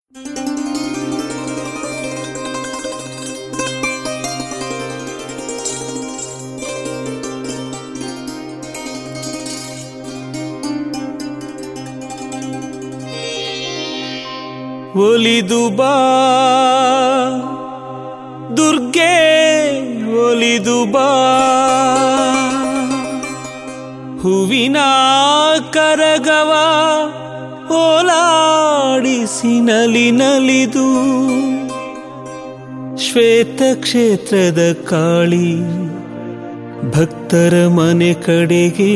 ಒಲಿದು ಬಾ ದುರ್ಗೆ ಒಲಿದು ಬಾ ಹೂವಿನ ಕರಗವ ಓಲಾಡಿಸಿ ನಲಿ ನಲಿದು ಶ್ವೇತ ಕ್ಷೇತ್ರದ ಕಾಳಿ ಭಕ್ತರ ಮನೆ ಕಡೆಗೆ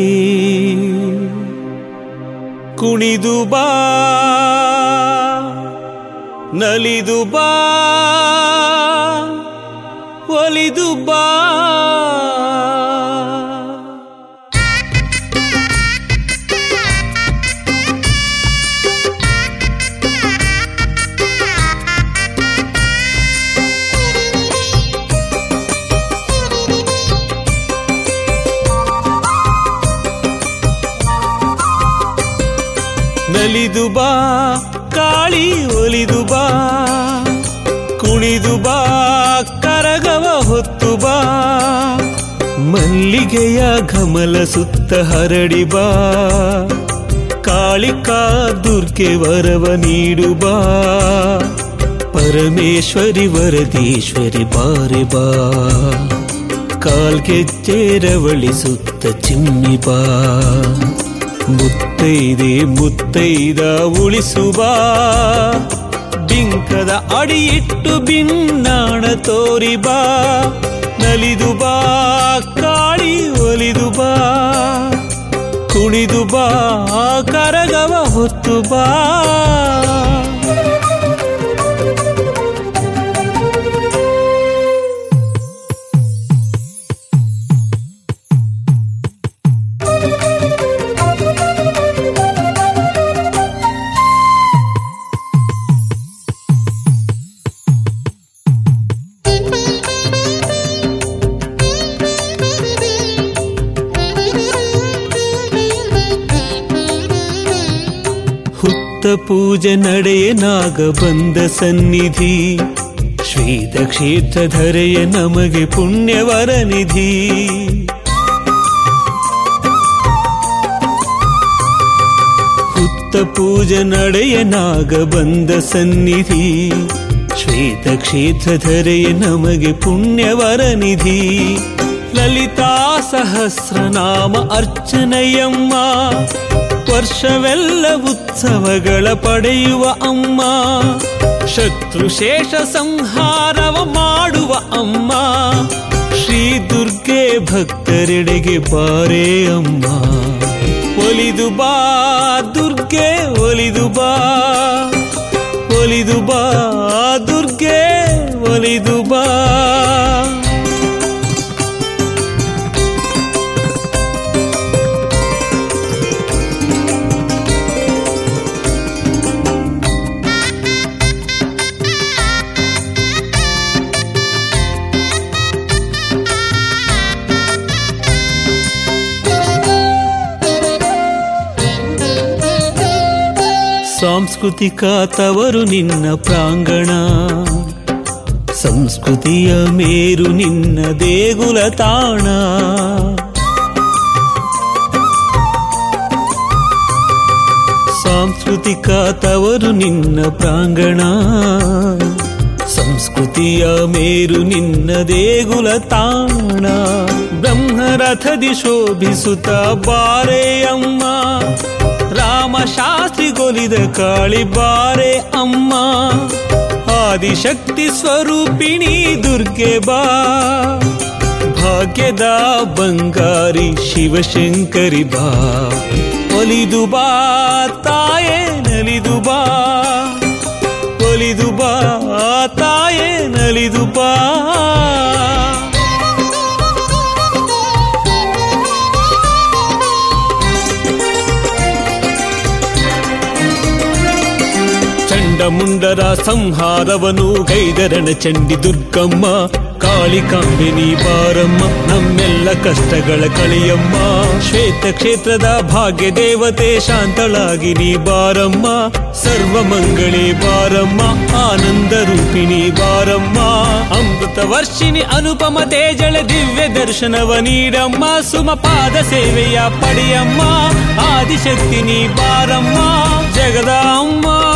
ಕುಣಿದು ಬಾ ನಲಿದು ಬಾ ಒಲಿದು ಬಾ ನಲಿದು ಬಾ ಕಾಳಿ ಒಲಿದು ಬಾ ಕುಣಿದು ಬಾ ಕರಗವ ಹೊತ್ತು ಬಾ ಮಲ್ಲಿಗೆಯ ಘಮಲ ಸುತ್ತ ಹರಡಿ ಬಾ ಕಾಳಿಕಾ ದುರ್ಗೆ ವರವ ನೀಡು ಬಾ ಪರಮೇಶ್ವರಿ ವರದೀಶ್ವರಿ ಬಾರೆ ಬಾ ಕಾಲ್ಗೆಜ್ಜೆರವಳಿ ಸುತ್ತ ಚಿಮ್ಮಿ ಬಾ ಮುತ್ತೈದೆ ಮುತ್ತೈದ ಉಳಿಸುವ ಬಿಂಕದ ಅಡಿಯಿಟ್ಟು ಬಿನ್ನಾಣ ತೋರಿ ಬಾ ನಲಿದು ಬಾ ಕಾಳಿ ಒಲಿದು ಬಾ ಕುಣಿದು ಬಾ ಕರಗವ ಹೊತ್ತು ಬಾ ಹುತ್ತ ಪೂಜೆ ನಡೆಯ ನಾಗ ಬಂದ ಸನ್ನಿಧಿ ಶ್ವೇತ ಕ್ಷೇತ್ರ ಧರೆಯ ನಮಗೆ ಪುಣ್ಯವರ ನಿಧಿ ಹುತ್ತ ಪೂಜೆ ನಡೆಯ ನಾಗ ಬಂದ ಸನ್ನಿಧಿ ಶ್ವೇತ ಕ್ಷೇತ್ರ ಧರೆಯ ನಮಗೆ ಪುಣ್ಯವರ ನಿಧಿ ಲಲಿತಾ ಸಹಸ್ರನಾಮ ಅರ್ಚನೆಯಮ್ಮ ವರ್ಷವೆಲ್ಲ ಉತ್ಸವಗಳ ಪಡೆಯುವ ಅಮ್ಮ ಶತ್ರುಶೇಷ ಸಂಹಾರವ ಮಾಡುವ ಅಮ್ಮ ಶ್ರೀ ದುರ್ಗೆ ಭಕ್ತರೆಡೆಗೆ ಬಾರೇ ಅಮ್ಮ ಒಲಿದು ಬಾ ದುರ್ಗೆ ಒಲಿದು ಬಾ ಒಲಿದು ಬಾ ದುರ್ಗೆ ಒಲಿದು ಬಾ ಸಾಂಸ್ಕೃತಿಕ ತವರು ನಿನ್ನ ಪ್ರಾಂಗಣ ಸಂಸ್ಕೃತಿಯ ಮೇರು ನಿನ್ನ ದೇಗುಲ ತಾಣ ಸಾಂಸ್ಕೃತಿಕ ತವರು ನಿನ್ನ ಪ್ರಾಂಗಣ ಸಂಸ್ಕೃತಿಯ ಮೇರು ನಿನ್ನ ದೇಗುಲ ತಾಣ ಬ್ರಹ್ಮರಥದಿ ಶೋಭಿಸುತ್ತ ಬಾರೆ ಅಮ್ಮ ರಾಮಶಾಸ್ತ್ರಿ ಗೊಲಿದ ಕಾಳಿ ಬಾರೆ ಅಮ್ಮ ಆದಿಶಕ್ತಿ ಸ್ವರೂಪಿಣಿ ದುರ್ಗೆ ಬಾ ಭಾಗ್ಯದ ಬಂಗಾರಿ ಶಿವಶಂಕರಿ ಬಾ ಒಲಿದು ಬಾ ತಾಯೇ ನಲಿದು ಬಾ ಒಲಿದು ಬಾ ತಾಯೇ ನಲಿದು ಬಾ ಚಂಡಮುಂಡರ ಸಂಹಾರವನು ಗೈದರಣ ಚಂಡಿ ದುರ್ಗಮ್ಮ ಕಾಳಿಕಾಂಬೆ ನೀ ಬಾರಮ್ಮ ನಮ್ಮೆಲ್ಲ ಕಷ್ಟಗಳ ಕಳಿಯಮ್ಮ ಶ್ವೇತ ಕ್ಷೇತ್ರದ ಭಾಗ್ಯ ದೇವತೆ ಶಾಂತಳಾಗಿ ನೀ ಬಾರಮ್ಮ ಸರ್ವ ಮಂಗಳೇ ಬಾರಮ್ಮ ಆನಂದ ರೂಪಿಣಿ ಬಾರಮ್ಮ ಅಮೃತ ವರ್ಷಿಣಿ ಅನುಪಮ ತೇಜಳ ದಿವ್ಯ ದರ್ಶನವ ನೀಡಮ್ಮ ಸುಮ ಪಾದ ಸೇವೆಯ ಪಡೆಯಮ್ಮ ಆದಿಶಕ್ತಿ ನೀ ಬಾರಮ್ಮ ಜಗದ ಅಮ್ಮ